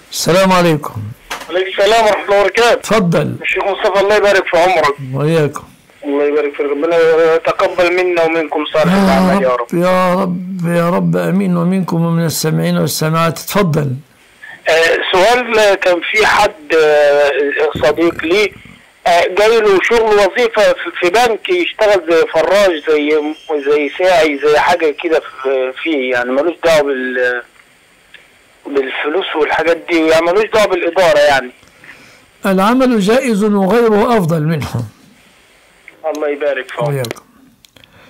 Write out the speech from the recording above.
السلام عليكم عليكم السلام ورحمة الله وبركاته تفضل الشيخ مصطفى الله يبارك في عمرك وإياكم الله يبارك في ربنا يتقبل منا ومنكم صالح يا الأعمال يا رب رب يا رب يا رب امين ومنكم ومن السامعين والسامعات تفضل آه، سؤال آه، كان في حد آه، صديق لي آه، جاي له شغل وظيفة في- في بنك يشتغل زي فراج زي زي ساعي زي حاجة كده في- فيه يعني ملوش دعوة بال بالفلوس والحاجات دي يعني ملوش دعوة بالإدارة يعني العمل جائز وغيره افضل منه الله يبارك في عمرك وإياكم